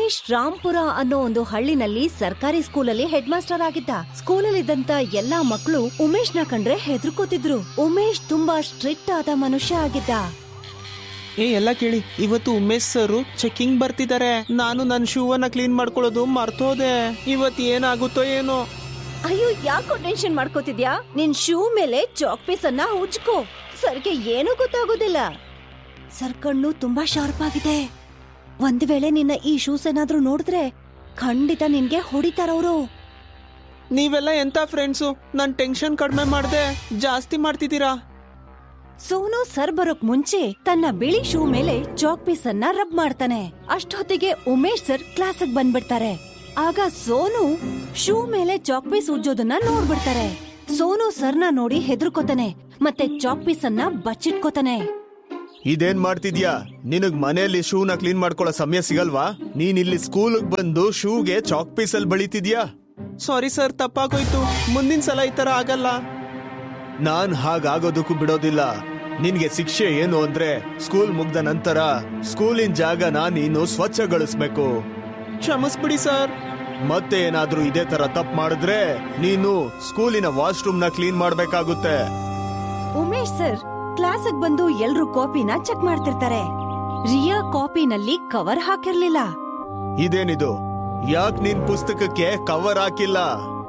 ಉಮೇಶ್ ರಾಂಪುರ ಅನ್ನೋ ಒಂದು ಹಳ್ಳಿನಲ್ಲಿ ಸರ್ಕಾರಿ ಸ್ಕೂಲಲ್ಲಿ ಹೆಡ್ ಮಾಸ್ಟರ್ ಆಗಿದ್ದ ಸ್ಕೂಲಲ್ಲಿದ್ದಂತ ಎಲ್ಲಾ ಮಕ್ಕಳು ಉಮೇಶ್ ನ ಕಂಡ್ರೆ ಹೆದರ್ಕೋತಿದ್ರು ಉಮೇಶ್ ತುಂಬಾ ಸ್ಟ್ರಿಕ್ಟ್ ಆದ ಮನುಷ್ಯ ಆಗಿದ್ದ ಏ ಎಲ್ಲ ಕೇಳಿ ಇವತ್ತು ಉಮೇಶ್ ಸರ್ ಚೆಕಿಂಗ್ ಬರ್ತಿದ್ದಾರೆ ನಾನು ನನ್ನ ಶೂ ಅನ್ನ ಕ್ಲೀನ್ ಮಾಡ್ಕೊಳ್ಳೋದು ಮರ್ತೋದೆ ಇವತ್ತು ಏನಾಗುತ್ತೋ ಏನೋ ಅಯ್ಯೋ ಯಾಕೋ ಟೆನ್ಷನ್ ಮಾಡ್ಕೋತಿದ್ಯಾ ನಿನ್ ಶೂ ಮೇಲೆ ಚಾಕ್ ಪೀಸ್ ಅನ್ನ ಉಜ್ಕೋ ಸರ್ಗೆ ಏನೂ ಗೊತ್ತಾಗೋದಿಲ್ಲ ಸರ್ ಕಣ್ಣು ತುಂಬಾ ಶಾರ್ಪ್ ಆಗಿದೆ ಒಂದ್ ವೇಳೆ ನಿನ್ನ ಈ ಶೂಸ್ ಏನಾದ್ರೂ ನೋಡಿದ್ರೆ ಖಂಡಿತ ನಿನ್ಗೆ ಹೊಡಿತಾರವ್ರು ನೀವೆಲ್ಲ ಎಂತ ಫ್ರೆಂಡ್ಸು ನನ್ ಟೆನ್ಷನ್ ಕಡಿಮೆ ಮಾಡ್ದೆ ಜಾಸ್ತಿ ಮಾಡ್ತಿದ್ದೀರಾ ಸೋನು ಸರ್ ಬರೋಕ್ ಮುಂಚೆ ತನ್ನ ಬಿಳಿ ಶೂ ಮೇಲೆ ಚಾಕ್ ಪೀಸ್ ಅನ್ನ ರಬ್ ಮಾಡ್ತಾನೆ ಅಷ್ಟೊತ್ತಿಗೆ ಉಮೇಶ್ ಸರ್ ಕ್ಲಾಸಿಗೆ ಬಂದ್ಬಿಡ್ತಾರೆ ಆಗ ಸೋನು ಶೂ ಮೇಲೆ ಚಾಕ್ ಪೀಸ್ ಉಜ್ಜೋದನ್ನ ನೋಡ್ಬಿಡ್ತಾರೆ ಸೋನು ಸರ್ನ ನೋಡಿ ಹೆದರ್ಕೋತಾನೆ ಮತ್ತೆ ಚಾಕ್ ಪೀಸ್ ಅನ್ನ ಬಚ್ಚಿಟ್ಕೋತಾನೆ ಇದೇನ್ ಮಾಡ್ತಿದ್ಯಾ ನಿನಗ್ ಮನೆಯಲ್ಲಿ ಶೂನ ಕ್ಲೀನ್ ಮಾಡ್ಕೊಳ್ಳೋ ಸಮಯ ಸಿಗಲ್ವಾ ನೀನ್ ಇಲ್ಲಿ ಸ್ಕೂಲ್ಗ್ ಬಂದು ಶೂಗೆ ಚಾಕ್ ಪೀಸ್ ಅಲ್ಲಿ ಬಳಿತಿದ್ಯಾ ಸಾರಿ ಸರ್ ತಪ್ಪಾಗೋಯ್ತು ಮುಂದಿನ ಸಲ ಈ ತರ ಆಗಲ್ಲ ನಾನ್ ಹಾಗಾಗೋದಕ್ಕೂ ಬಿಡೋದಿಲ್ಲ ನಿನ್ಗೆ ಶಿಕ್ಷೆ ಏನು ಅಂದ್ರೆ ಸ್ಕೂಲ್ ಮುಗ್ದ ನಂತರ ಸ್ಕೂಲಿನ ಜಾಗನ ನೀನು ಸ್ವಚ್ಛಗೊಳಿಸ್ಬೇಕು ಕ್ಷಮಿಸ್ಬಿಡಿ ಸರ್ ಮತ್ತೆ ಏನಾದ್ರೂ ಇದೇ ತರ ತಪ್ಪು ಮಾಡಿದ್ರೆ ನೀನು ಸ್ಕೂಲಿನ ವಾಶ್ರೂಮ್ ನ ಕ್ಲೀನ್ ಮಾಡ್ಬೇಕಾಗುತ್ತೆ ಉಮೇಶ್ ಸರ್ ಕ್ಲಾಸಿಗೆ ಬಂದು ಎಲ್ರು ಕಾಪಿನ ಚೆಕ್ ಮಾಡ್ತಿರ್ತಾರೆ ರಿಯಾ ಕಾಪಿನಲ್ಲಿ ಕವರ್ ಹಾಕಿರ್ಲಿಲ್ಲ ಇದೇನಿದು ಯಾಕ್ ನಿನ್ ಪುಸ್ತಕಕ್ಕೆ ಕವರ್ ಹಾಕಿಲ್ಲ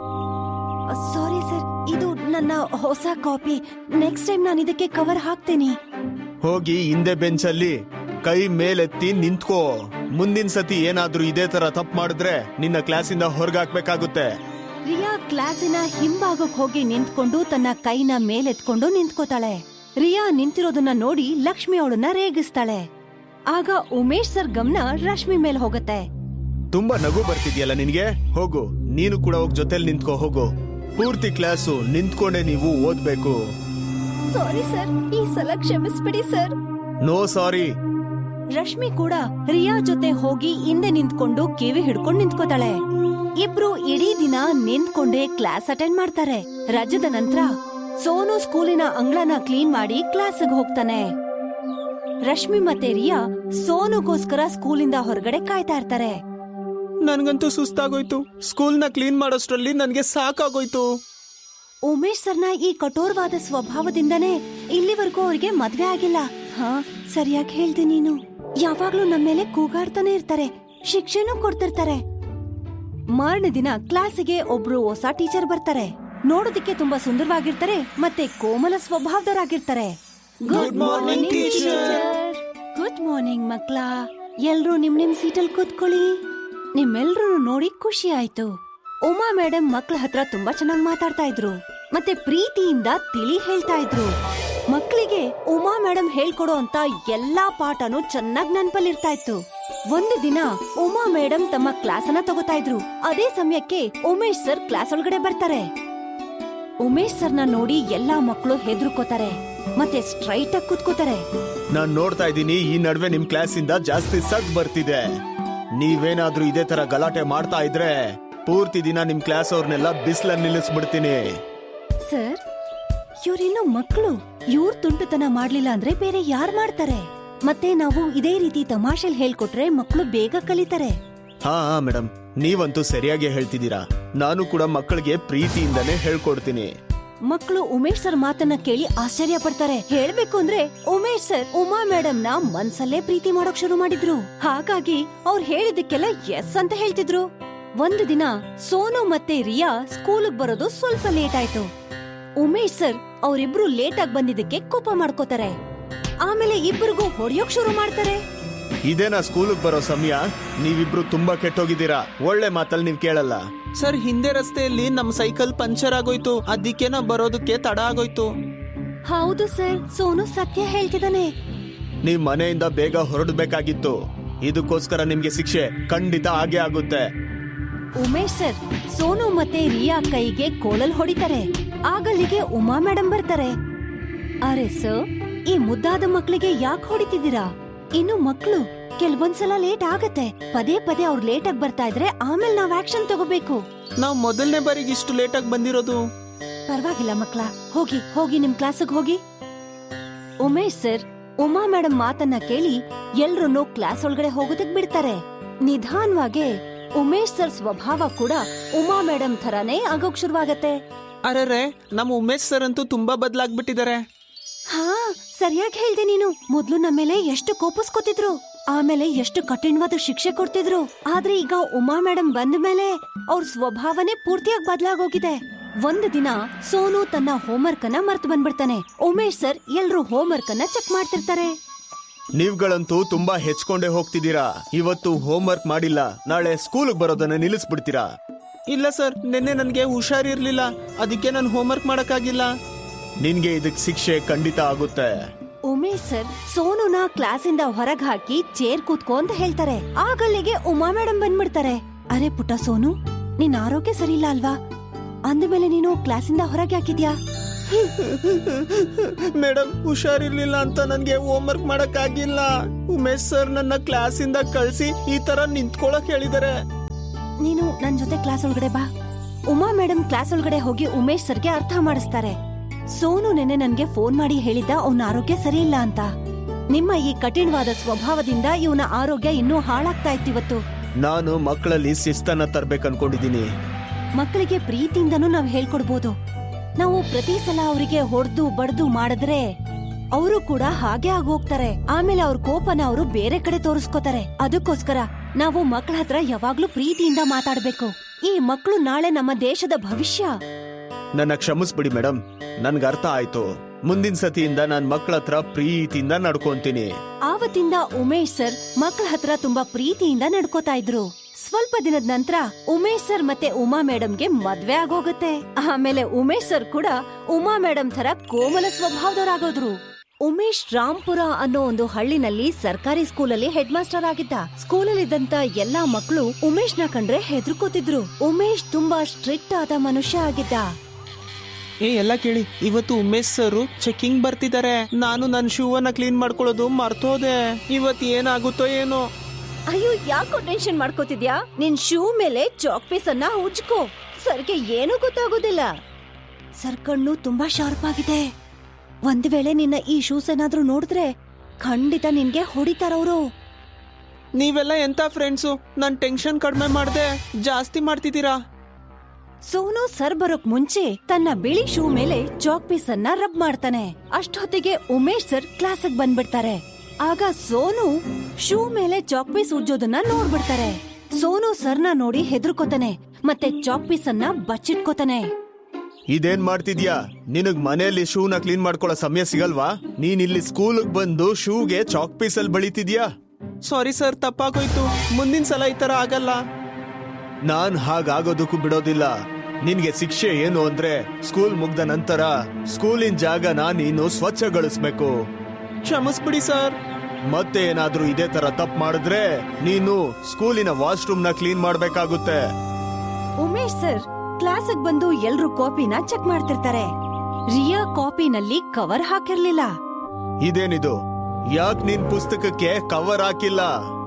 ಸಾರಿ ಸರ್ ಇದು ನನ್ನ ಹೊಸ ಕಾಪಿ ನೆಕ್ಸ್ಟ್ ಟೈಮ್ ನಾನು ಇದಕ್ಕೆ ಕವರ್ ಹಾಕ್ತೇನೆ ಹೋಗಿ ಹಿಂದೆ ಬೆಂಚಲ್ಲಿ ಕೈ ಮೇಲೆತ್ತಿ ನಿಂತ್ಕೋ ಮುಂದಿನ ಸತಿ ಏನಾದ್ರೂ ಇದೇ ತರ ತಪ್ಪು ಮಾಡಿದ್ರೆ ನಿನ್ನ ಕ್ಲಾಸಿಂದ ಹೊರಗಾಕ್ಬೇಕಾಗುತ್ತೆ ರಿಯಾ ಕ್ಲಾಸಿನ ಹಿಂಭಾಗಕ್ ಹೋಗಿ ನಿಂತ್ಕೊಂಡು ತನ್ನ ಕೈನ ಮೇಲೆತ್ಕೊಂಡು ನಿಂತ್ಕೋತಾಳೆ ರಿಯಾ ನಿಂತಿರೋದನ್ನ ನೋಡಿ ಲಕ್ಷ್ಮಿ ಅವಳನ್ನ ರೇಗಿಸ್ತಾಳೆ ಆಗ ಉಮೇಶ್ ಸರ್ ಗಮನ ರಶ್ಮಿ ಮೇಲೆ ಹೋಗತ್ತೆ ತುಂಬಾ ನಗು ಬರ್ತಿದ್ಯಲ್ಲ ನಿನ್ಗೆ ಹೋಗು ನೀನು ಕೂಡ ಹೋಗ್ ಜೊತೆಲಿ ನಿಂತ್ಕೋ ಹೋಗು ಪೂರ್ತಿ ಕ್ಲಾಸು ನಿಂತ್ಕೊಂಡೆ ನೀವು ಓದ್ಬೇಕು ಸಾರಿ ಸರ್ ಈ ಸಲ ಕ್ಷಮಿಸ್ಬಿಡಿ ಸರ್ ನೋ ಸಾರಿ ರಶ್ಮಿ ಕೂಡ ರಿಯಾ ಜೊತೆ ಹೋಗಿ ಹಿಂದೆ ನಿಂತ್ಕೊಂಡು ಕಿವಿ ಹಿಡ್ಕೊಂಡು ನಿಂತ್ಕೋತಾಳೆ ಇಬ್ರು ಇಡೀ ದಿನ ನಿಂತ್ಕೊಂಡೇ ಕ್ಲಾಸ್ ಅಟೆಂಡ್ ಮಾಡ್ತಾರೆ ರಜದ ನಂತರ ಸೋನು ಸ್ಕೂಲಿನ ಅಂಗಳನ ಕ್ಲೀನ್ ಮಾಡಿ ಕ್ಲಾಸ್ಗೆ ಹೋಗ್ತಾನೆ ರಶ್ಮಿ ಮತ್ತೆ ರಿಯಾ ಸೋನುಗೋಸ್ಕರ ಸ್ಕೂಲಿಂದ ಹೊರಗಡೆ ಕಾಯ್ತಾ ಇರ್ತಾರೆ ನನ್ಗಂತೂ ಸುಸ್ತಾಗೋಯ್ತು ಸ್ಕೂಲ್ನ ಕ್ಲೀನ್ ಮಾಡೋಷ್ಟ್ರಲ್ಲಿ ನನ್ಗೆ ಸಾಕಾಗೋಯ್ತು ಉಮೇಶ್ ಸರ್ನ ಈ ಕಠೋರವಾದ ಸ್ವಭಾವದಿಂದನೇ ಇಲ್ಲಿವರೆಗೂ ಅವ್ರಿಗೆ ಮದ್ವೆ ಆಗಿಲ್ಲ ಹಾ ಸರಿಯಾಗಿ ಹೇಳ್ದೆ ನೀನು ಯಾವಾಗ್ಲೂ ನಮ್ಮ ಮೇಲೆ ಕೂಗಾಡ್ತಾನೆ ಇರ್ತಾರೆ ಶಿಕ್ಷೆನೂ ಕೊಡ್ತಿರ್ತಾರೆ ಮಾರನೇ ದಿನ ಕ್ಲಾಸಿಗೆ ಒಬ್ರು ಹೊಸ ಟೀಚರ್ ಬರ್ತಾರೆ ನೋಡೋದಕ್ಕೆ ತುಂಬಾ ಸುಂದರವಾಗಿರ್ತಾರೆ ಮತ್ತೆ ಕೋಮಲ ಸ್ವಭಾವದವರಾಗಿರ್ತಾರೆ Good morning, teacher. Good morning ಮಕ್ಳ ಎಲ್ರೂ ನಿಮ್ ನಿಮ್ ಸೀಟಲ್ ಕೂತ್ಕೊಳ್ಳಿ ನಿಮ್ಮೆಲ್ರೂ ನೋಡಿ ಖುಷಿ ಆಯ್ತು ಉಮಾ ಮೇಡಮ್ ಮಕ್ಳ ಹತ್ರ ತುಂಬಾ ಚೆನ್ನಾಗಿ ಮಾತಾಡ್ತಾ ಇದ್ರು ಮತ್ತೆ ಪ್ರೀತಿಯಿಂದ ತಿಳಿ ಹೇಳ್ತಾ ಇದ್ರು ಮಕ್ಕಳಿಗೆ ಉಮಾ ಮೇಡಮ್ ಹೇಳ್ಕೊಡೋ ಅಂತ ಎಲ್ಲಾ ಪಾಠನೂ ಚೆನ್ನಾಗ್ ನೆನ್ಪಲ್ಲಿರ್ತಾ ಇತ್ತು ಒಂದು ದಿನ ಉಮಾ ಮೇಡಮ್ ತಮ್ಮ ಕ್ಲಾಸನ್ನ ತಗೋತಾ ಇದ್ರು ಅದೇ ಸಮಯಕ್ಕೆ ಉಮೇಶ್ ಸರ್ ಕ್ಲಾಸ್ ಒಳಗಡೆ ಬರ್ತಾರೆ ಉಮೇಶ್ ಸರ್ನ ನೋಡಿ ಎಲ್ಲಾ ಮಕ್ಕಳು ಹೆದರ್ಕೋತಾರೆ ಮತ್ತೆ ಸ್ಟ್ರೈಟ್ ಆಗಿ ಕೂತ್ಕೋತಾರೆ ನಾನ್ ನೋಡ್ತಾ ಇದ್ದೀನಿ ಈ ನಡುವೆ ನಿಮ್ ಕ್ಲಾಸಿಂದ ಜಾಸ್ತಿ ಸದ್ ಬರ್ತಿದೆ ನೀವೇನಾದ್ರೂ ಇದೇ ತರ ಗಲಾಟೆ ಮಾಡ್ತಾ ಇದ್ರೆ ಪೂರ್ತಿ ದಿನ ನಿಮ್ ಕ್ಲಾಸ್ ಅವ್ರನ್ನೆಲ್ಲ ಬಿಸ್ಲಲ್ಲಿ ನಿಲ್ಲಿಸ್ಬಿಡ್ತೀನಿ ಸರ್ ಇವ್ರಿನ್ನು ಮಕ್ಕಳು ಇವ್ರ ತುಂಟುತನ ಮಾಡ್ಲಿಲ್ಲ ಅಂದ್ರೆ ಬೇರೆ ಯಾರ್ ಮಾಡ್ತಾರೆ ಮತ್ತೆ ನಾವು ಇದೇ ರೀತಿ ತಮಾಷೆಲ್ ಹೇಳ್ಕೊಟ್ರೆ ಮಕ್ಕಳು ಬೇಗ ಕಲಿತಾರೆ ಹಾ ಹಾ ಮೇಡಮ್ ನೀವಂತೂ ಸರಿಯಾಗಿ ಹೇಳ್ತಿದ್ದೀರಾ ನಾನು ಕೂಡ ಮಕ್ಕಳಿಗೆ ಪ್ರೀತಿಯಿಂದನೇ ಹೇಳ್ಕೊಡ್ತೀನಿ ಮಕ್ಕಳು ಉಮೇಶ್ ಸರ್ ಮಾತನ್ನ ಕೇಳಿ ಆಶ್ಚರ್ಯ ಪಡ್ತಾರೆ ಹೇಳ್ಬೇಕು ಅಂದ್ರೆ ಉಮೇಶ್ ಸರ್ ಉಮಾ ಮೇಡಮ್ ನ ಮನ್ಸಲ್ಲೇ ಪ್ರೀತಿ ಮಾಡೋಕ್ ಶುರು ಮಾಡಿದ್ರು ಹಾಗಾಗಿ ಅವ್ರು ಹೇಳಿದಕ್ಕೆಲ್ಲ ಎಸ್ ಅಂತ ಹೇಳ್ತಿದ್ರು ಒಂದು ದಿನ ಸೋನು ಮತ್ತೆ ರಿಯಾ ಸ್ಕೂಲ್ಗ್ ಬರೋದು ಸ್ವಲ್ಪ ಲೇಟ್ ಆಯ್ತು ಉಮೇಶ್ ಸರ್ ಅವರಿಬ್ರು ಲೇಟ್ ಆಗಿ ಬಂದಿದ್ದಕ್ಕೆ ಕೋಪ ಮಾಡ್ಕೋತಾರೆ ಆಮೇಲೆ ಇಬ್ಬರಿಗೂ ಹೊಡೆಯೋಕ್ ಶುರು ಮಾಡ್ತಾರೆ ಇದೇನಾ ಸ್ಕೂಲಿಗೆ ಬರೋ ಸಮಯ ನೀವಿಬ್ರು ತುಂಬಾ ಕೆಟ್ಟೋಗಿದ್ದೀರಾ ಒಳ್ಳೆ ಮಾತಲ್ಲಿ ನೀವ್ ಕೇಳಲ್ಲ ಸರ್ ಹಿಂದೆ ರಸ್ತೆಯಲ್ಲಿ ನಮ್ ಸೈಕಲ್ ಪಂಚರ್ ಆಗೋಯ್ತು ಅದಕ್ಕೆ ನಾ ಬರೋದಕ್ಕೆ ತಡ ಆಗೋಯ್ತು ಹೌದು ಸರ್ ಸೋನು ಸತ್ಯ ಹೇಳ್ತಿದ್ದಾನೆ ನೀವ್ ಮನೆಯಿಂದ ಬೇಗ ಹೊರಡ್ಬೇಕಾಗಿತ್ತು ಇದಕ್ಕೋಸ್ಕರ ನಿಮ್ಗೆ ಶಿಕ್ಷೆ ಖಂಡಿತ ಆಗೇ ಆಗುತ್ತೆ ಉಮೇಶ್ ಸರ್ ಸೋನು ಮತ್ತೆ ರಿಯಾ ಕೈಗೆ ಕೋಲಲ್ ಹೊಡಿತಾರೆ ಆಗಲ್ಲಿಗೆ ಉಮಾ ಮೇಡಮ್ ಬರ್ತಾರೆ ಅರೆ ಸರ್ ಈ ಮುದ್ದಾದ ಮಕ್ಳಿಗೆ ಯಾಕೆ ಹೊಡಿತಿದ್ದೀರಾ ಇನ್ನು ಮಕ್ಳು ಕೆಲ್ವೊಂದ್ಸಲ ಲೇಟ್ ಆಗತ್ತೆ ಪದೇ ಪದೇ ಅವ್ರು ಲೇಟ್ ಆಗಿ ಬರ್ತಾ ಇದ್ರೆ ಆಮೇಲೆ ನಾವ್ ಆಕ್ಷನ್ ತಗೋಬೇಕು ನಾವ್ ಮೊದಲನೇ ಬಾರಿಗೆ ಇಷ್ಟು ಲೇಟ್ ಆಗಿ ಬಂದಿರೋದು ಪರವಾಗಿಲ್ಲ ಮಕ್ಳ ಹೋಗಿ ಹೋಗಿ ನಿಮ್ ಕ್ಲಾಸಿಗೆ ಹೋಗಿ ಉಮೇಶ್ ಸರ್ ಉಮಾ ಮೇಡಮ್ ಮಾತನ್ನ ಕೇಳಿ ಎಲ್ರನ್ನೂ ಕ್ಲಾಸ್ ಒಳಗಡೆ ಹೋಗೋದಕ್ ಬಿಡ್ತಾರೆ ನಿಧಾನವಾಗಿ ಉಮೇಶ್ ಸರ್ ಸ್ವಭಾವ ಕೂಡ ಉಮಾ ಮೇಡಮ್ ಥರಾನೇ ಆಗೋಕ್ ಶುರುವಾಗತ್ತೆ ಅರೆ ನಮ್ಮ ಉಮೇಶ್ ಸರ್ ಅಂತೂ ತುಂಬಾ ಬದಲಾಗ್ಬಿಟ್ಟಿದ್ದಾರೆ ಹಾ ಸರಿಯಾಗಿ ಹೇಳ್ದೆ ನೀನು ಮೊದ್ಲು ನಮ್ಮ ಮೇಲೆ ಎಷ್ಟು ಕೋಪಿಸ್ಕೊತಿದ್ರು ಆಮೇಲೆ ಎಷ್ಟು ಕಠಿಣವಾದ ಶಿಕ್ಷೆ ಕೊಡ್ತಿದ್ರು ಆದ್ರೆ ಈಗ ಉಮಾ ಮೇಡಮ್ ಬಂದ ಮೇಲೆ ಅವ್ರ ಸ್ವಭಾವನೆ ಪೂರ್ತಿಯಾಗಿ ಬದಲಾಗೋಗಿದೆ ಒಂದು ದಿನ ಸೋನು ತನ್ನ ಹೋಮ್ವರ್ಕ್ ಅನ್ನ ಮರ್ತು ಬಂದ್ಬಿಡ್ತಾನೆ ಉಮೇಶ್ ಸರ್ ಎಲ್ರು ಹೋಮ್ವರ್ಕ್ ಅನ್ನ ಚೆಕ್ ಮಾಡ್ತಿರ್ತಾರೆ ನೀವ್ಗಳಂತೂ ತುಂಬಾ ಹೆಚ್ಕೊಂಡೇ ಹೋಗ್ತಿದ್ದೀರಾ ಇವತ್ತು ಹೋಮ್ವರ್ಕ್ ಮಾಡಿಲ್ಲ ನಾಳೆ ಸ್ಕೂಲ್ಗೆ ಬರೋದನ್ನ ನಿಲ್ಲಿಸ್ಬಿಡ್ತೀರಾ ಇಲ್ಲ ಸರ್ ನಿನ್ನೆ ನನಗೆ ಹುಷಾರಿರ್ಲಿಲ್ಲ ಅದಕ್ಕೆ ನಾನು ಹೋಮ್ವರ್ಕ್ ಮಾಡಕ್ಕಾಗಿಲ್ಲ ನಿನ್ಗೆ ಇದಕ್ ಶಿಕ್ಷೆ ಖಂಡಿತ ಆಗುತ್ತೆ ಉಮೇಶ್ ಸರ್ ಸೋನುನ ಕ್ಲಾಸಿಂದ ಹೊರಗ್ ಹಾಕಿ ಚೇರ್ ಕೂತ್ಕೋ ಅಂತ ಹೇಳ್ತಾರೆ ಆಗಲ್ಲಿಗೆ ಉಮಾ ಮೇಡಮ್ ಬಂದ್ಬಿಡ್ತಾರೆ ಅರೆ ಪುಟ್ಟ ಸೋನು ನಿನ್ ಆರೋಗ್ಯ ಸರಿ ಇಲ್ಲ ಅಲ್ವಾ ಅಂದ್ಮೇಲೆ ನೀನು ಕ್ಲಾಸಿಂದ ಹೊರಗೆ ಹಾಕಿದ್ಯಾ ಮೇಡಮ್ ಹುಷಾರಿರ್ಲಿಲ್ಲ ಅಂತ ನನ್ಗೆ ಹೋಮ್ವರ್ಕ್ ಮಾಡಕ್ಕಾಗಿಲ್ಲ ಉಮೇಶ್ ಸರ್ ನನ್ನ ಕ್ಲಾಸಿಂದ ಕಳ್ಸಿ ಈ ತರ ನಿಂತ್ಕೊಳಕ್ ಹೇಳಿದಾರೆ ನೀನು ನನ್ ಜೊತೆ ಕ್ಲಾಸ್ ಒಳಗಡೆ ಬಾ ಉಮಾ ಮೇಡಮ್ ಕ್ಲಾಸ್ ಒಳಗಡೆ ಹೋಗಿ ಉಮೇಶ್ ಸರ್ಗೆ ಅರ್ಥ ಮಾಡಿಸ್ತಾರೆ ಸೋನು ನೆನೆ ನನ್ಗೆ ಫೋನ್ ಮಾಡಿ ಹೇಳಿದ್ದ ಅವನ ಆರೋಗ್ಯ ಸರಿ ಇಲ್ಲ ಅಂತ ನಿಮ್ಮ ಈ ಕಠಿಣವಾದ ಸ್ವಭಾವದಿಂದ ಇವನ ಆರೋಗ್ಯ ಇನ್ನೂ ಹಾಳಾಗ್ತಾ ಇತ್ತಿವತ್ತು ನಾನು ಮಕ್ಕಳಲ್ಲಿ ಶಿಸ್ತನ್ನ ತರ್ಬೇಕು ಅನ್ಕೊಂಡಿದೀನಿ ಮಕ್ಕಳಿಗೆ ಪ್ರೀತಿಯಿಂದನೂ ನಾವ್ ಹೇಳ್ಕೊಡ್ಬೋದು ನಾವು ಪ್ರತಿ ಸಲ ಅವರಿಗೆ ಹೊಡೆದು ಬಡ್ದು ಮಾಡಿದ್ರೆ ಅವರು ಕೂಡ ಹಾಗೆ ಆಗೋಗ್ತಾರೆ ಆಮೇಲೆ ಅವ್ರ ಕೋಪನ ಅವರು ಬೇರೆ ಕಡೆ ತೋರಿಸ್ಕೋತಾರೆ ಅದಕ್ಕೋಸ್ಕರ ನಾವು ಮಕ್ಕಳ ಹತ್ರ ಯಾವಾಗ್ಲೂ ಪ್ರೀತಿಯಿಂದ ಮಾತಾಡ್ಬೇಕು ಈ ಮಕ್ಕಳು ನಾಳೆ ನಮ್ಮ ದೇಶದ ಭವಿಷ್ಯ ನನ್ನ ಕ್ಷಮಿಸ್ಬಿಡಿ ಮೇಡಮ್ ನನ್ಗೆ ಅರ್ಥ ಆಯ್ತು ಮುಂದಿನ ಸತಿಯಿಂದ ನಾನ್ ಮಕ್ಕಳ ಹತ್ರ ಪ್ರೀತಿಯಿಂದ ನಡ್ಕೊಂತೀನಿ ಆವತ್ತಿಂದ ಉಮೇಶ್ ಸರ್ ಮಕ್ಕಳ ಹತ್ರ ತುಂಬಾ ಪ್ರೀತಿಯಿಂದ ನಡ್ಕೋತಾ ಇದ್ರು ಸ್ವಲ್ಪ ದಿನದ ನಂತರ ಉಮೇಶ್ ಸರ್ ಮತ್ತೆ ಉಮಾ ಮೇಡಮ್ಗೆ ಮದ್ವೆ ಆಗೋಗತ್ತೆ ಆಮೇಲೆ ಉಮೇಶ್ ಸರ್ ಕೂಡ ಉಮಾ ಮೇಡಮ್ ತರ ಕೋಮಲ ಸ್ವಭಾವದವರಾಗೋದ್ರು ಉಮೇಶ್ ರಾಂಪುರ ಅನ್ನೋ ಒಂದು ಹಳ್ಳಿನಲ್ಲಿ ಸರ್ಕಾರಿ ಸ್ಕೂಲಲ್ಲಿ ಹೆಡ್ ಮಾಸ್ಟರ್ ಆಗಿದ್ದ ಸ್ಕೂಲಲ್ಲಿದ್ದಂತ ಎಲ್ಲಾ ಮಕ್ಕಳು ಉಮೇಶ್ ನ ಕಂಡ್ರೆ ಹೆದರ್ಕೋತಿದ್ರು ಉಮೇಶ್ ತುಂಬಾ ಸ್ಟ್ರಿಕ್ಟ್ ಆದ ಮನುಷ್ಯ ಆಗಿದ್ದ ಏ ಎಲ್ಲ ಕೇಳಿ ಇವತ್ತು ಉಮೇಶ್ ಸರ್ ಚೆಕಿಂಗ್ ಬರ್ತಿದ್ದಾರೆ ನಾನು ನನ್ನ ಶೂ ಅನ್ನ ಕ್ಲೀನ್ ಮಾಡ್ಕೊಳ್ಳೋದು ಮರ್ತೋದೆ ಇವತ್ತು ಏನಾಗುತ್ತೋ ಏನೋ ಅಯ್ಯೋ ಯಾಕೋ ಟೆನ್ಷನ್ ಮಾಡ್ಕೋತಿದ್ಯಾ ನಿನ್ ಶೂ ಮೇಲೆ ಚಾಕ್ ಪೀಸ್ ಅನ್ನ ಉಜ್ಕೋ ಸರ್ಗೆ ಏನೂ ಗೊತ್ತಾಗೋದಿಲ್ಲ ಸರ್ ಕಣ್ಣು ತುಂಬಾ ಶಾರ್ಪ್ ಆಗಿದೆ ಒಂದ್ ವೇಳೆ ನಿನ್ನ ಈ ಶೂಸ್ ಏನಾದ್ರೂ ನೋಡಿದ್ರೆ ಖಂಡಿತ ನಿನ್ಗೆ ಹೊಡಿತಾರವ್ರು ನೀವೆಲ್ಲ ಎಂತ ಫ್ರೆಂಡ್ಸು ನನ್ ಟೆನ್ಷನ್ ಕಡಿಮೆ ಮಾಡ್ದೆ ಜಾಸ್ತಿ ಮಾಡ್ತಿದ್ದೀರಾ ಸೋನು ಸರ್ ಬರೋಕ್ ಮುಂಚೆ ತನ್ನ ಬಿಳಿ ಶೂ ಮೇಲೆ ಚಾಕ್ ಪೀಸ್ ಅನ್ನ ರಬ್ ಮಾಡ್ತಾನೆ ಅಷ್ಟೊತ್ತಿಗೆ ಉಮೇಶ್ ಸರ್ ಕ್ಲಾಸಿಗೆ ಬಂದ್ಬಿಡ್ತಾರೆ ಆಗ ಸೋನು ಶೂ ಮೇಲೆ ಚಾಕ್ ಪೀಸ್ ಉಜ್ಜೋದನ್ನ ನೋಡ್ಬಿಡ್ತಾರೆ ಸೋನು ಸರ್ನ ನೋಡಿ ಹೆದರ್ಕೋತಾನೆ ಮತ್ತೆ ಚಾಕ್ ಪೀಸ್ ಅನ್ನ ಬಚ್ಚಿಟ್ಕೋತಾನೆ ಇದೇನ್ ಮಾಡ್ತಿದ್ಯಾ ನಿನಗ್ ಮನೆಯಲ್ಲಿ ಶೂನ ಕ್ಲೀನ್ ಮಾಡ್ಕೊಳ್ಳೋ ಸಮಯ ಸಿಗಲ್ವಾ ನೀನ್ ಇಲ್ಲಿ ಸ್ಕೂಲ್ಗ್ ಬಂದು ಶೂಗೆ ಚಾಕ್ ಪೀಸ್ ಅಲ್ಲಿ ಬಳಿತಿದ್ಯಾ ಸಾರಿ ಸರ್ ತಪ್ಪಾಗೋಯ್ತು ಮುಂದಿನ ಸಲ ಈ ತರ ಆಗಲ್ಲ ನಾನ್ ಹಾಗಾಗೋದಕ್ಕೂ ಬಿಡೋದಿಲ್ಲ ನಿನ್ಗೆ ಶಿಕ್ಷೆ ಏನು ಅಂದ್ರೆ ಸ್ಕೂಲ್ ಮುಗ್ದ ನಂತರ ಸ್ಕೂಲಿನ ಜಾಗನ ನೀನು ಸ್ವಚ್ಛಗೊಳಿಸ್ಬೇಕು ಕ್ಷಮಿಸ್ಬಿಡಿ ಸರ್ ಮತ್ತೆ ಏನಾದ್ರೂ ಇದೇ ತರ ತಪ್ಪು ಮಾಡಿದ್ರೆ ನೀನು ಸ್ಕೂಲಿನ ವಾಶ್ರೂಮ್ ನ ಕ್ಲೀನ್ ಮಾಡ್ಬೇಕಾಗುತ್ತೆ ಉಮೇಶ್ ಸರ್ ಕ್ಲಾಸಿಗೆ ಬಂದು ಎಲ್ರು ಕಾಪಿನ ಚೆಕ್ ಮಾಡ್ತಿರ್ತಾರೆ ರಿಯಾ ಕಾಪಿನಲ್ಲಿ ಕವರ್ ಹಾಕಿರ್ಲಿಲ್ಲ ಇದೇನಿದು ಯಾಕ್ ನಿನ್ ಪುಸ್ತಕಕ್ಕೆ ಕವರ್ ಹಾಕಿಲ್ಲ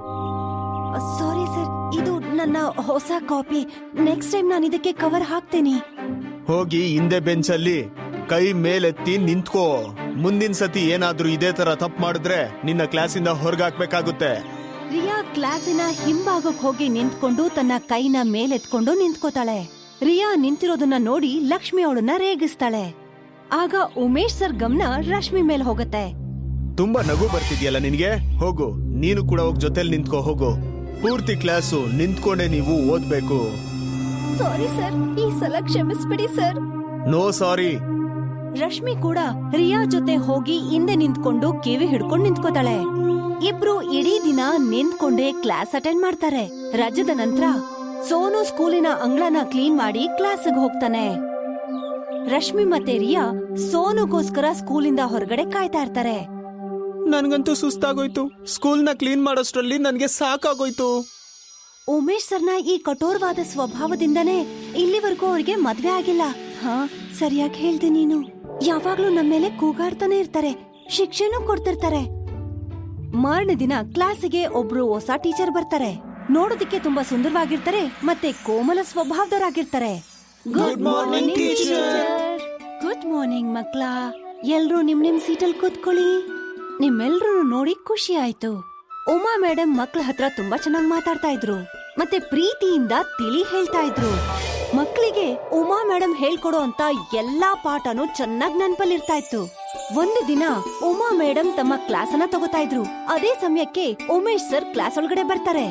ಸಾರಿ ಸರ್ ಇದು ನನ್ನ ಹೊಸ ಕಾಪಿ ನೆಕ್ಸ್ಟ್ ಟೈಮ್ ನಾನು ಇದಕ್ಕೆ ಕವರ್ ಹಾಕ್ತೇನೆ ಹೋಗಿ ಹಿಂದೆ ಬೆಂಚಲ್ಲಿ ಕೈ ಮೇಲೆತ್ತಿ ನಿಂತ್ಕೋ ಮುಂದಿನ ಸತಿ ಏನಾದ್ರೂ ಇದೇ ತರ ತಪ್ಪು ಮಾಡಿದ್ರೆ ನಿನ್ನ ಕ್ಲಾಸಿಂದ ಹೊರಗಾಕ್ಬೇಕಾಗುತ್ತೆ ರಿಯಾ ಕ್ಲಾಸಿನ ಹಿಂಭಾಗಕ್ ಹೋಗಿ ನಿಂತ್ಕೊಂಡು ತನ್ನ ಕೈನ ಮೇಲೆತ್ಕೊಂಡು ನಿಂತ್ಕೋತಾಳೆ ರಿಯಾ ನಿಂತಿರೋದನ್ನ ನೋಡಿ ಲಕ್ಷ್ಮಿ ಅವಳನ್ನ ರೇಗಿಸ್ತಾಳೆ ಆಗ ಉಮೇಶ್ ಸರ್ ಗಮನ ರಶ್ಮಿ ಮೇಲ್ ಹೋಗತ್ತೆ ತುಂಬಾ ನಗು ಬರ್ತಿದ್ಯಲ್ಲ ನಿನ್ಗೆ ಹೋಗು ನೀನು ಕೂಡ ಹೋಗ್ ಜೊತೆಲಿ ನಿಂತ್ಕೋ ಹೋಗು ಪೂರ್ತಿ ಕ್ಲಾಸು ನಿಂತ್ಕೊಂಡೆ ನೀವು ಓದ್ಬೇಕು ಸಾರಿ ಸರ್ ಈ ಸಲ ಕ್ಷಮಿಸ್ಬಿಡಿ ಸರ್ ನೋ ಸಾರಿ ರಶ್ಮಿ ಕೂಡ ರಿಯಾ ಜೊತೆ ಹೋಗಿ ಹಿಂದೆ ನಿಂತ್ಕೊಂಡು ಕಿವಿ ಹಿಡ್ಕೊಂಡು ನಿಂತ್ಕೋತಾಳೆ ಇಬ್ರು ಇಡೀ ದಿನ ನಿಂತ್ಕೊಂಡೇ ಕ್ಲಾಸ್ ಅಟೆಂಡ್ ಮಾಡ್ತಾರೆ ರಜದ ನಂತರ ಸೋನು ಸ್ಕೂಲಿನ ಅಂಗಳನ ಕ್ಲೀನ್ ಮಾಡಿ ಕ್ಲಾಸ್ಗೆ ಹೋಗ್ತಾನೆ ರಶ್ಮಿ ಮತ್ತೆ ರಿಯಾ ಸೋನುಗೋಸ್ಕರ ಸ್ಕೂಲಿಂದ ಹೊರಗಡೆ ಕಾಯ್ತಾ ಇರ್ತಾರೆ ನನ್ಗಂತೂ ಸುಸ್ತಾಗೋಯ್ತು ಸ್ಕೂಲ್ನ ಕ್ಲೀನ್ ಮಾಡೋಷ್ಟ್ರಲ್ಲಿ ನನ್ಗೆ ಸಾಕಾಗೋಯ್ತು ಉಮೇಶ್ ಸರ್ನ ಈ ಕಠೋರವಾದ ಸ್ವಭಾವದಿಂದನೇ ಇಲ್ಲಿವರೆಗೂ ಅವ್ರಿಗೆ ಮದ್ವೆ ಆಗಿಲ್ಲ ಹಾ ಸರಿಯಾಗಿ ಹೇಳ್ದೆ ನೀನು ಯಾವಾಗ್ಲೂ ನಮ್ಮ ಮೇಲೆ ಕೂಗಾಡ್ತಾನೆ ಇರ್ತಾರೆ ಶಿಕ್ಷೆನೂ ಕೊಡ್ತಿರ್ತಾರೆ ಮಾರನೇ ದಿನ ಕ್ಲಾಸಿಗೆ ಒಬ್ರು ಹೊಸ ಟೀಚರ್ ಬರ್ತಾರೆ ನೋಡೋದಕ್ಕೆ ತುಂಬಾ ಸುಂದರವಾಗಿರ್ತಾರೆ ಮತ್ತೆ ಕೋಮಲ ಸ್ವಭಾವದವರಾಗಿರ್ತಾರೆ Good morning, teacher. Good morning ಮಕ್ಳ ಎಲ್ರೂ ನಿಮ್ ನಿಮ್ ಸೀಟಲ್ ಕೂತ್ಕೊಳ್ಳಿ ನಿಮ್ಮೆಲ್ರೂ ನೋಡಿ ಖುಷಿ ಆಯ್ತು ಉಮಾ ಮೇಡಮ್ ಮಕ್ಳ ಹತ್ರ ತುಂಬಾ ಚೆನ್ನಾಗಿ ಮಾತಾಡ್ತಾ ಇದ್ರು ಮತ್ತೆ ಪ್ರೀತಿಯಿಂದ ತಿಳಿ ಹೇಳ್ತಾ ಇದ್ರು ಮಕ್ಕಳಿಗೆ ಉಮಾ ಮೇಡಮ್ ಹೇಳ್ಕೊಡೋ ಅಂತ ಎಲ್ಲಾ ಪಾಠನೂ ಚೆನ್ನಾಗ್ ನೆನ್ಪಲ್ಲಿರ್ತಾ ಇತ್ತು ಒಂದು ದಿನ ಉಮಾ ಮೇಡಮ್ ತಮ್ಮ ಕ್ಲಾಸ್ ಅನ್ನ ತಗೋತಾ ಇದ್ರು ಅದೇ ಸಮಯಕ್ಕೆ ಉಮೇಶ್ ಸರ್ ಕ್ಲಾಸ್ ಒಳಗಡೆ ಬರ್ತಾರೆ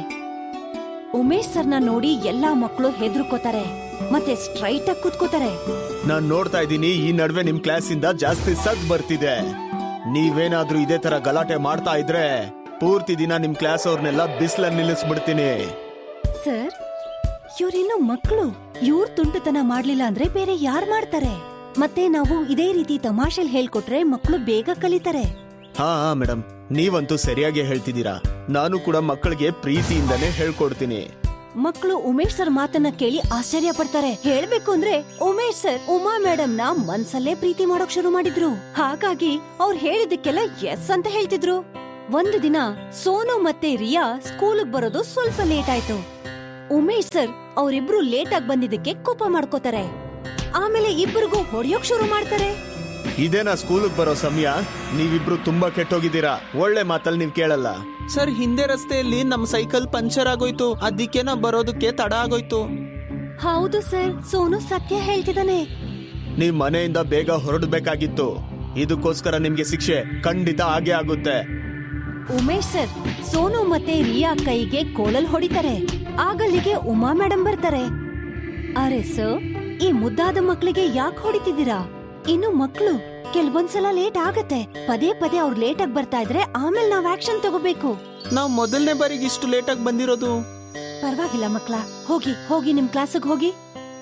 ಉಮೇಶ್ ಸರ್ನ ನೋಡಿ ಎಲ್ಲಾ ಮಕ್ಕಳು ಹೆದರ್ಕೋತಾರೆ ಮತ್ತೆ ಸ್ಟ್ರೈಟ್ ಆಗಿ ಕೂತ್ಕೋತಾರೆ ನಾನ್ ನೋಡ್ತಾ ಇದ್ದೀನಿ ಈ ನಡುವೆ ನಿಮ್ ಕ್ಲಾಸಿಂದ ಜಾಸ್ತಿ ಸದ್ ಬರ್ತಿದೆ ನೀವೇನಾದ್ರೂ ಇದೇ ತರ ಗಲಾಟೆ ಮಾಡ್ತಾ ಇದ್ರೆ ಪೂರ್ತಿ ದಿನ ನಿಮ್ ಕ್ಲಾಸ್ ಅವ್ರನ್ನೆಲ್ಲ ಬಿಸ್ಲಲ್ಲಿ ನಿಲ್ಲಿಸ್ಬಿಡ್ತೀನಿ ಸರ್ ಇವ್ರೇನು ಮಕ್ಕಳು ಇವ್ರ ತುಂಟತನ ಮಾಡ್ಲಿಲ್ಲ ಅಂದ್ರೆ ಬೇರೆ ಯಾರ್ ಮಾಡ್ತಾರೆ ಮತ್ತೆ ನಾವು ಇದೇ ರೀತಿ ತಮಾಷೆಲ್ ಹೇಳ್ಕೊಟ್ರೆ ಮಕ್ಕಳು ಬೇಗ ಕಲಿತಾರೆ ಹಾ ಹಾ ಮೇಡಮ್ ನೀವಂತೂ ಸರಿಯಾಗಿ ಹೇಳ್ತಿದ್ದೀರಾ ನಾನು ಕೂಡ ಮಕ್ಕಳಿಗೆ ಪ್ರೀತಿಯಿಂದನೇ ಹೇಳ್ಕೊಡ್ತೀನಿ ಮಕ್ಕಳು ಉಮೇಶ್ ಸರ್ ಮಾತನ್ನ ಕೇಳಿ ಆಶ್ಚರ್ಯ ಪಡ್ತಾರೆ ಹೇಳ್ಬೇಕು ಅಂದ್ರೆ ಉಮೇಶ್ ಸರ್ ಉಮಾ ಮೇಡಮ್ ನ ಮನ್ಸಲ್ಲೇ ಪ್ರೀತಿ ಮಾಡೋಕ್ ಶುರು ಮಾಡಿದ್ರು ಹಾಗಾಗಿ ಅವ್ರು ಹೇಳಿದಕ್ಕೆಲ್ಲ ಎಸ್ ಅಂತ ಹೇಳ್ತಿದ್ರು ಒಂದು ದಿನ ಸೋನು ಮತ್ತೆ ರಿಯಾ ಸ್ಕೂಲ್ಗ್ ಬರೋದು ಸ್ವಲ್ಪ ಲೇಟ್ ಆಯ್ತು ಉಮೇಶ್ ಸರ್ ಅವರಿಬ್ರು ಲೇಟ್ ಆಗಿ ಬಂದಿದ್ದಕ್ಕೆ ಕೋಪ ಮಾಡ್ಕೋತಾರೆ ಆಮೇಲೆ ಇಬ್ಬರಿಗೂ ಹೊಡೆಯೋಕ್ ಶುರು ಮಾಡ್ತಾರೆ ಇದೇನಾ ಸ್ಕೂಲಿಗೆ ಬರೋ ಸಮಯ ನೀವಿಬ್ರು ತುಂಬಾ ಕೆಟ್ಟೋಗಿದ್ದೀರಾ ಒಳ್ಳೆ ಮಾತಲ್ಲಿ ನೀವ್ ಕೇಳಲ್ಲ ಸರ್ ಹಿಂದೆ ರಸ್ತೆಯಲ್ಲಿ ನಮ್ ಸೈಕಲ್ ಪಂಚರ್ ಆಗೋಯ್ತು ಅದಕ್ಕೆ ನಾ ಬರೋದಕ್ಕೆ ತಡ ಆಗೋಯ್ತು ಹೌದು ಸರ್ ಸೋನು ಸತ್ಯ ಹೇಳ್ತಿದ್ದಾನೆ ನೀವ್ ಮನೆಯಿಂದ ಬೇಗ ಹೊರಡ್ಬೇಕಾಗಿತ್ತು ಇದಕ್ಕೋಸ್ಕರ ನಿಮ್ಗೆ ಶಿಕ್ಷೆ ಖಂಡಿತ ಆಗೇ ಆಗುತ್ತೆ ಉಮೇಶ್ ಸರ್ ಸೋನು ಮತ್ತೆ ರಿಯಾ ಕೈಗೆ ಕೋಲಲ್ ಹೊಡಿತಾರೆ ಆಗಲ್ಲಿಗೆ ಉಮಾ ಮೇಡಮ್ ಬರ್ತಾರೆ ಅರೆ ಸರ್ ಈ ಮುದ್ದಾದ ಮಕ್ಳಿಗೆ ಯಾಕೆ ಹೊಡಿತಿದ್ದೀರಾ ಇನ್ನು ಮಕ್ಳು ಕೆಲ್ವೊಂದ್ಸಲ ಲೇಟ್ ಆಗತ್ತೆ ಪದೇ ಪದೇ ಅವ್ರು ಲೇಟ್ ಆಗಿ ಬರ್ತಾ ಇದ್ರೆ ಆಮೇಲೆ ನಾವ್ ಆಕ್ಷನ್ ತಗೋಬೇಕು ನಾವ್ ಮೊದಲನೇ ಬಾರಿಗೆ ಇಷ್ಟು ಲೇಟ್ ಆಗಿ ಬಂದಿರೋದು ಪರವಾಗಿಲ್ಲ ಮಕ್ಳ ಹೋಗಿ ಹೋಗಿ ನಿಮ್ ಕ್ಲಾಸಿಗೆ ಹೋಗಿ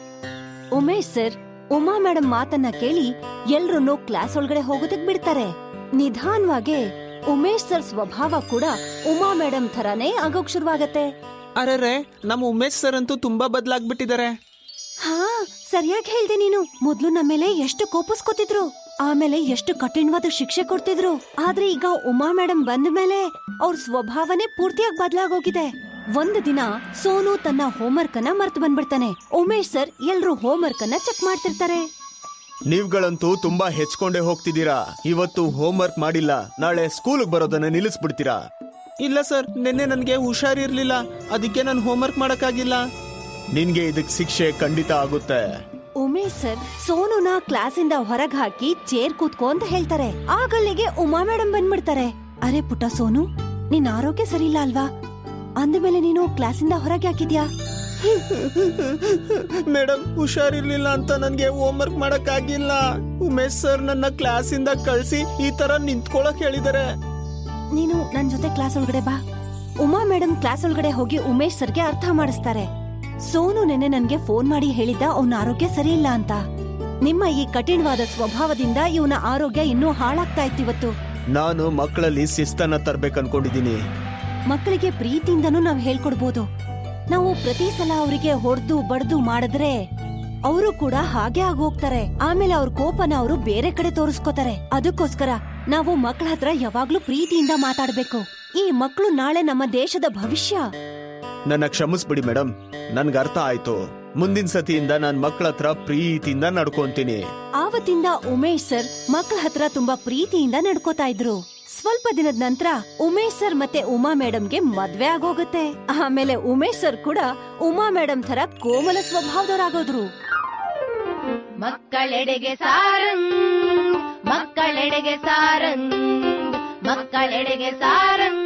ಉಮೇಶ್ ಸರ್ ಉಮಾ ಮೇಡಮ್ ಮಾತನ್ನ ಕೇಳಿ ಎಲ್ರನ್ನೂ ಕ್ಲಾಸ್ ಒಳಗಡೆ ಹೋಗೋದಕ್ ಬಿಡ್ತಾರೆ ನಿಧಾನವಾಗೆ ಉಮೇಶ್ ಸರ್ ಸ್ವಭಾವ ಕೂಡ ಉಮಾ ಮೇಡಮ್ ಥರಾನೇ ಆಗೋಕ್ ಶುರುವಾಗತ್ತೆ ಅರೆ ನಮ್ ಉಮೇಶ್ ಸರ್ ಅಂತೂ ತುಂಬಾ ಬದಲಾಗ್ಬಿಟ್ಟಿದ್ದಾರೆ ಹಾ ಸರಿಯಾಗಿ ಹೇಳ್ದೆ ನೀನು ಮೊದ್ಲು ನಮ್ಮ ಮೇಲೆ ಎಷ್ಟು ಕೋಪಿಸ್ಕೊತಿದ್ರು ಆಮೇಲೆ ಎಷ್ಟು ಕಠಿಣವಾದ ಶಿಕ್ಷೆ ಕೊಡ್ತಿದ್ರು ಆದ್ರೆ ಈಗ ಉಮಾ ಮೇಡಮ್ ಬಂದ ಮೇಲೆ ಅವ್ರ ಸ್ವಭಾವನೆ ಪೂರ್ತಿಯಾಗಿ ಬದಲಾಗೋಗಿದೆ ಒಂದು ದಿನ ಸೋನು ತನ್ನ ಹೋಮ್ವರ್ಕ್ ಅನ್ನ ಮರ್ತು ಬಂದ್ಬಿಡ್ತಾನೆ ಉಮೇಶ್ ಸರ್ ಎಲ್ರು ಹೋಮ್ವರ್ಕ್ ಅನ್ನ ಚೆಕ್ ಮಾಡ್ತಿರ್ತಾರೆ ನೀವ್ಗಳಂತೂ ತುಂಬಾ ಹೆಚ್ಕೊಂಡೇ ಹೋಗ್ತಿದ್ದೀರಾ ಇವತ್ತು ಹೋಮ್ವರ್ಕ್ ಮಾಡಿಲ್ಲ ನಾಳೆ ಸ್ಕೂಲ್ಗೆ ಬರೋದನ್ನ ನಿಲ್ಲಿಸ್ಬಿಡ್ತೀರಾ ಇಲ್ಲ ಸರ್ ನಿನ್ನೆ ನನ್ಗೆ ಹುಷಾರಿರ್ಲಿಲ್ಲ ಅದಕ್ಕೆ ನಾನು ಹೋಮ್ವರ್ಕ್ ಮಾಡಕ್ಕಾಗಿಲ್ಲ ನಿನ್ಗೆ ಇದಕ್ ಶಿಕ್ಷೆ ಖಂಡಿತ ಆಗುತ್ತೆ ಉಮೇಶ್ ಸರ್ ಸೋನುನ ಕ್ಲಾಸಿಂದ ಹೊರಗ್ ಹಾಕಿ ಚೇರ್ ಕೂತ್ಕೋ ಅಂತ ಹೇಳ್ತಾರೆ ಆಗಲ್ಲಿಗೆ ಉಮಾ ಮೇಡಮ್ ಬಂದ್ಬಿಡ್ತಾರೆ ಅರೆ ಪುಟ್ಟ ಸೋನು ನಿನ್ ಆರೋಗ್ಯ ಸರಿ ಇಲ್ಲ ಅಲ್ವಾ ಅಂದ್ಮೇಲೆ ನೀನು ಕ್ಲಾಸಿಂದ ಹೊರಗೆ ಹಾಕಿದ್ಯಾ ಮೇಡಮ್ ಹುಷಾರಿರ್ಲಿಲ್ಲ ಅಂತ ನನ್ಗೆ ಹೋಮ್ವರ್ಕ್ ಮಾಡಕ್ಕಾಗಿಲ್ಲ ಉಮೇಶ್ ಸರ್ ನನ್ನ ಕ್ಲಾಸಿಂದ ಕಳ್ಸಿ ಈ ತರ ನಿಂತ್ಕೊಳಕ್ ಹೇಳಿದಾರೆ ನೀನು ನನ್ ಜೊತೆ ಕ್ಲಾಸ್ ಒಳಗಡೆ ಬಾ ಉಮಾ ಮೇಡಮ್ ಕ್ಲಾಸ್ ಒಳಗಡೆ ಹೋಗಿ ಉಮೇಶ್ ಸರ್ಗೆ ಅರ್ಥ ಮಾಡಿಸ್ತಾರೆ ಸೋನು ನೆನ್ನೆ ನನ್ಗೆ ಫೋನ್ ಮಾಡಿ ಹೇಳಿದ್ದ ಅವನ ಆರೋಗ್ಯ ಸರಿ ಇಲ್ಲ ಅಂತ ನಿಮ್ಮ ಈ ಕಠಿಣವಾದ ಸ್ವಭಾವದಿಂದ ಇವನ ಆರೋಗ್ಯ ಇನ್ನೂ ಹಾಳಾಗ್ತಾ ಇತ್ತಿವತ್ತು ನಾನು ಮಕ್ಕಳಲ್ಲಿ ಶಿಸ್ತನ್ನ ತರ್ಬೇಕು ಅನ್ಕೊಂಡಿದೀನಿ ಮಕ್ಕಳಿಗೆ ಪ್ರೀತಿಯಿಂದನೂ ನಾವ್ ಹೇಳ್ಕೊಡ್ಬೋದು ನಾವು ಪ್ರತಿ ಸಲ ಅವರಿಗೆ ಹೊಡೆದು ಬಡ್ದು ಮಾಡಿದ್ರೆ ಅವರು ಕೂಡ ಹಾಗೆ ಆಗೋಗ್ತಾರೆ ಆಮೇಲೆ ಅವ್ರ ಕೋಪನ ಅವರು ಬೇರೆ ಕಡೆ ತೋರಿಸ್ಕೋತಾರೆ ಅದಕ್ಕೋಸ್ಕರ ನಾವು ಮಕ್ಕಳ ಹತ್ರ ಯಾವಾಗ್ಲೂ ಪ್ರೀತಿಯಿಂದ ಮಾತಾಡ್ಬೇಕು ಈ ಮಕ್ಕಳು ನಾಳೆ ನಮ್ಮ ದೇಶದ ಭವಿಷ್ಯ ನನ್ನ ಕ್ಷಮಿಸ್ಬಿಡಿ ಮೇಡಮ್ ನನ್ಗೆ ಅರ್ಥ ಆಯ್ತು ಮುಂದಿನ ಸತಿಯಿಂದ ನಾನ್ ಮಕ್ಕಳ ಹತ್ರ ಪ್ರೀತಿಯಿಂದ ನಡ್ಕೊಂತೀನಿ ಆವತ್ತಿಂದ ಉಮೇಶ್ ಸರ್ ಮಕ್ಕಳ ಹತ್ರ ತುಂಬಾ ಪ್ರೀತಿಯಿಂದ ನಡ್ಕೋತಾ ಇದ್ರು ಸ್ವಲ್ಪ ದಿನದ ನಂತರ ಉಮೇಶ್ ಸರ್ ಮತ್ತೆ ಉಮಾ ಮೇಡಮ್ಗೆ ಮದ್ವೆ ಆಗೋಗುತ್ತೆ ಆಮೇಲೆ ಉಮೇಶ್ ಸರ್ ಕೂಡ ಉಮಾ ಮೇಡಮ್ ತರ ಕೋಮಲ ಸ್ವಭಾವದವರಾಗೋದ್ರು ಮಕ್ಕಳೆಡೆಗೆ Sarang ಮಕ್ಕಳೆಡೆಗೆ Sarang ಮಕ್ಕಳೆಡೆಗೆ Sarang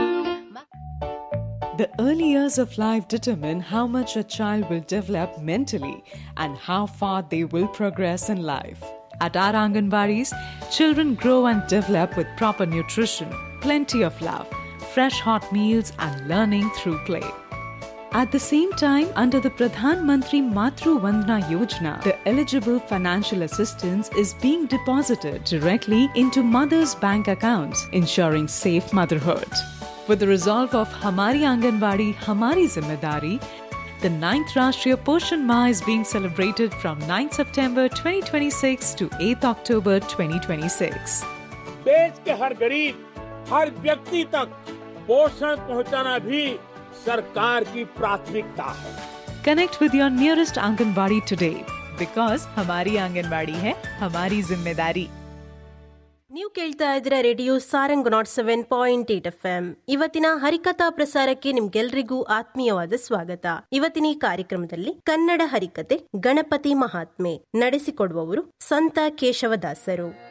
The early years of life determine how much a child will develop mentally and how far they will progress in life. At our Anganwadis, children grow and develop with proper nutrition, plenty of love, fresh hot meals, and learning through play. At the same time, under the Pradhan Mantri Matru Vandana Yojana, the eligible financial assistance is being deposited directly into mothers' bank accounts, ensuring safe motherhood. With the resolve of Hamari Anganwadi, Hamari Zimmedari, the 9th Rashtriya Poshan Ma is being celebrated from 9th September 2026 to 8th October 2026. देश के हर गरीब हर व्यक्ति तक पोषण पहुंचाना भी सरकार की प्राथमिकता है Connect with your nearest Anganwadi today because Hamari Anganwadi hai Hamari Zimmedari. ನೀವು ಕೇಳ್ತಾ ಇದ್ದೀರಾ radio Sarang nought seven point eight F M ಇವತ್ತಿನ ಹರಿಕಥಾ ಪ್ರಸಾರಕ್ಕೆ ನಿಮ್ಗೆಲ್ರಿಗೂ ಆತ್ಮೀಯವಾದ ಸ್ವಾಗತ ಇವತ್ತಿನ ಈ ಕಾರ್ಯಕ್ರಮದಲ್ಲಿ ಕನ್ನಡ ಹರಿಕತೆ ಗಣಪತಿ ಮಹಾತ್ಮೆ ನಡೆಸಿಕೊಡುವವರು ಸಂತ ಕೇಶವದಾಸರು